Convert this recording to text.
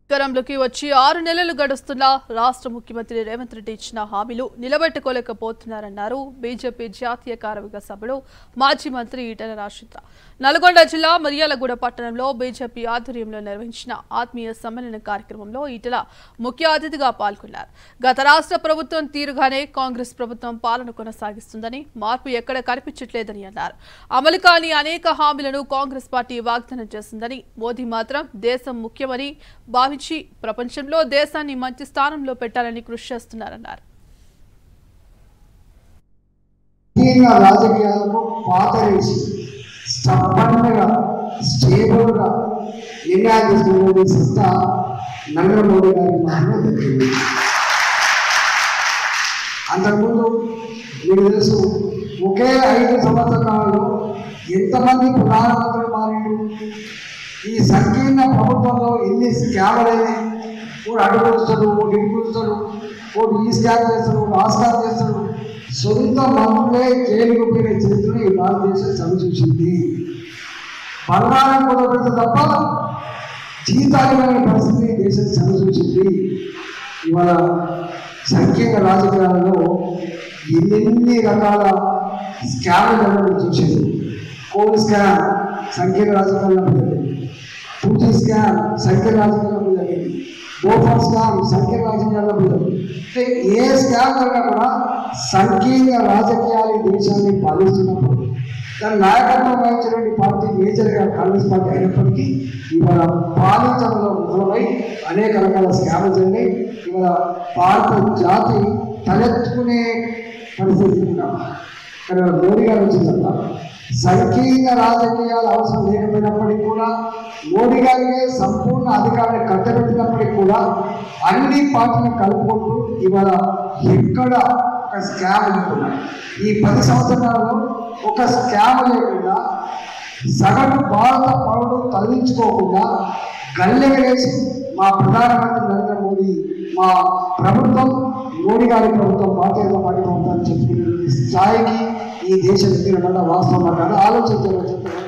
అధికారంలోకి వచ్చి ఆరు నెలలు గడుస్తున్న రాష్ట్ర ముఖ్యమంత్రి రేవంత్ రెడ్డి ఇచ్చిన హామీలు నిలబెట్టుకోలేకపోతున్నారన్నారు బీజేపీ జాతీయ కార్మిక సభలో మాజీ మంత్రి ఈటల రాజేంద్ర నల్గొండ జిల్లా మరియాలగూడ పట్టణంలో బీజేపీ ఆధ్వర్యంలో నిర్వహించిన ఆత్మీయ సమ్మేళన కార్యక్రమంలో ఈటల ముఖ్య అతిథిగా పాల్గొన్నారు గత రాష్ట్ర ప్రభుత్వం తీరుగానే కాంగ్రెస్ ప్రభుత్వం పాలన కొనసాగిస్తుందని మార్పు ఎక్కడ కనిపించట్లేదని అన్నారు అమలు కాని అనేక హామీలను కాంగ్రెస్ పార్టీ వాగ్దానం చేసిందని మోదీ మాత్రం దేశం ముఖ్యమని భావించి ప్రపంచంలో దేశాన్ని మంచి స్థానంలో పెట్టాలని కృషి చేస్తున్నారన్నారు ముఖ్యంగా రాజకీయాలకు పాతరేసి స్టబ్బన్గా స్టేబుల్గా నిర్ణయాలు తీసుకునే సంస్థ నరేంద్ర మోడీ గారి మాత్రమే దక్కింది అంతకుముందు మీకు తెలుసు ఒకే ఐదు సంవత్సరాలలో ఎంతమంది ప్రధానమంత్రులు మారారు ఈ సంకీర్ణ ప్రభుత్వంలో ఎన్ని స్కామ్లైంది ఒకడు అడుగుస్తాడు ఒకటి ఇడుగుస్తాడు ఒకటి ఈ స్కామ్ చేస్తాడు ఒకటి ఆ స్కామ్ చేస్తాడు సొంత మంత్రులే జైలుకు పోయిన చరిత్రను ఈ భారతదేశం చవిచూసింది బంగారం కుదరదు తప్ప జీతాలమైన పరిస్థితి దేశం చవిచూసింది ఇవాళ సంకీర్ణ రాజకీయాలలో ఎన్నెన్ని రకాల స్కామ్లు జరగడం చూసింది కోల్ స్కామ్ సంకీర్ణ రాజకీయాల్లో జరిగింది పూజీ స్కామ్ సంకీర్ణ రాజకీయాల్లో జరిగింది బోఫర్ స్కామ్ సంకీర్ణ రాజకీయాల్లో జరిగింది అంటే ఏ స్కామ్ జరిగినా కూడా సంకీర్ణ రాజకీయాలు ఈ దేశాన్ని పాలిస్తున్నప్పుడు దాని నాయకత్వం వహించినటువంటి పార్టీ మేజర్గా కాంగ్రెస్ పార్టీ అయినప్పటికీ ఇవాళ పాలించడంలో విఫలమై అనేక రకాల స్కామ్లు జరిగినాయి ఇవాళ భారత జాతి తలెత్తుకునే పరిస్థితి ఉన్నాం కానీ ఇవాళ మోడీ గారు వచ్చిందట సంకీర్ణ రాజకీయాలు అవసరం లేకపోయినప్పటికీ కూడా మోడీ గారికి సంపూర్ణ అధికారాన్ని కట్టబెట్టినప్పటికీ కూడా అన్ని పార్టీలను కలుపుకుంటూ ఇవాళ ఎక్కడ ఒక స్కామ్ లేకుండా ఈ పది సంవత్సరాలలో ఒక స్కామ్ లేకుండా సగటు భారత పౌరుడు తరలించుకోకుండా గల్లెగలేసి మా ప్రధానమంత్రి నరేంద్ర మోడీ మా ప్రభుత్వం మోడీ గారి ప్రభుత్వం భారతీయ జనతా పార్టీ ప్రభుత్వాన్ని చెప్పిన స్థాయికి ఈ దేశం ఎదిగిన వల్ల వాస్తవం అంటారు ఆలోచించాలని చెప్పి